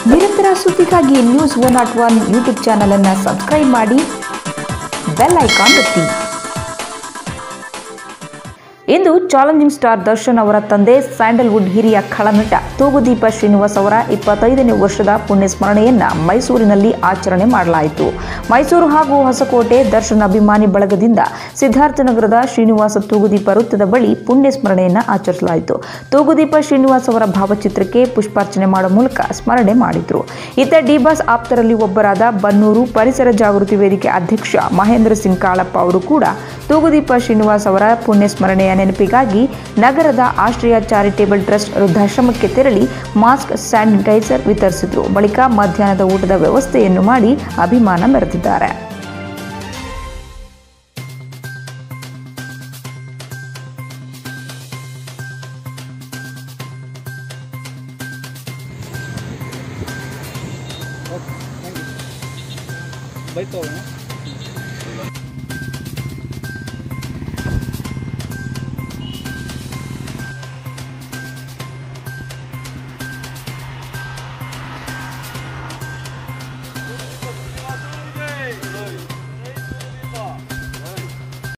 ನಿರಂತರ ಸುದ್ದಿಗಾಗಿ news one nought one YouTube channel ಅನ್ನು ಸಬ್ಸ್ಕ್ರೈಬ್ ಮಾಡಿ ಬೆಲ್ ಐಕಾನ್ ಒತ್ತಿ ಇಂದು ಚಾಲೆಂಜಿಂಗ್ ಸ್ಟಾರ್ ದರ್ಶನ್ ಅವರ ತಂದೆ ಸ್ಯಾಂಡಲ್ವುಡ್ ಹಿರಿಯ ಖಳನಟ ತೂಗುದೀಪ ಶ್ರೀನಿವಾಸ್ ಅವರ ಇಪ್ಪತ್ತೈದನೇ ವರ್ಷದ ಪುಣ್ಯ ಸ್ಮರಣೆಯನ್ನ ಮೈಸೂರಿನಲ್ಲಿ ಆಚರಣೆ ಮಾಡಲಾಯಿತು ಮೈಸೂರು ಹಾಗೂ ಹೊಸಕೋಟೆ ದರ್ಶನ್ ಅಭಿಮಾನಿ ಬಳಗದಿಂದ ಸಿದ್ಧಾರ್ಥನಗರದ ಶ್ರೀನಿವಾಸ ತೂಗುದೀಪ ವೃತ್ತದ ಬಳಿ ಪುಣ್ಯ ಸ್ಮರಣೆಯನ್ನ ಆಚರಿಸಲಾಯಿತು ತೂಗುದೀಪ ಶ್ರೀನಿವಾಸ್ ಅವರ ಭಾವಚಿತ್ರಕ್ಕೆ ಪುಷ್ಪಾರ್ಚನೆ ಮಾಡುವ ಮೂಲಕ ಸ್ಮರಣೆ ಮಾಡಿದ್ರು ಇತ್ತ ಡಿಬಾಸ್ ಆಪ್ತರಲ್ಲಿ ಒಬ್ಬರಾದ ಬನ್ನೂರು ಪರಿಸರ ಜಾಗೃತಿ ವೇದಿಕೆ ಅಧ್ಯಕ್ಷ ಮಹೇಂದ್ರ ಸಿಂಗ್ ಕಾಳಪ್ಪ ಅವರು ಕೂಡ ತೂಗುದೀಪ ಶ್ರೀನಿವಾಸ್ ಅವರ ಪುಣ್ಯ ಸ್ಮರಣೆಯ ನೆನಪಿಗಾಗಿ ನಗರದ ಆಶ್ರಯ ಚಾರಿಟೇಬಲ್ ಟ್ರಸ್ಟ್ ವೃದ್ಧಾಶ್ರಮಕ್ಕೆ ತೆರಳಿ ಮಾಸ್ಕ್ ಸ್ಯಾನಿಟೈಸರ್ ವಿತರಿಸಿದ್ರು ಬಳಿಕ ಮಧ್ಯಾಹ್ನದ ಊಟದ ವ್ಯವಸ್ಥೆಯನ್ನು ಮಾಡಿ ಅಭಿಮಾನ ಮೆರೆದಿದ್ದಾರೆ ಬೈಕ್ ತಗೋಣ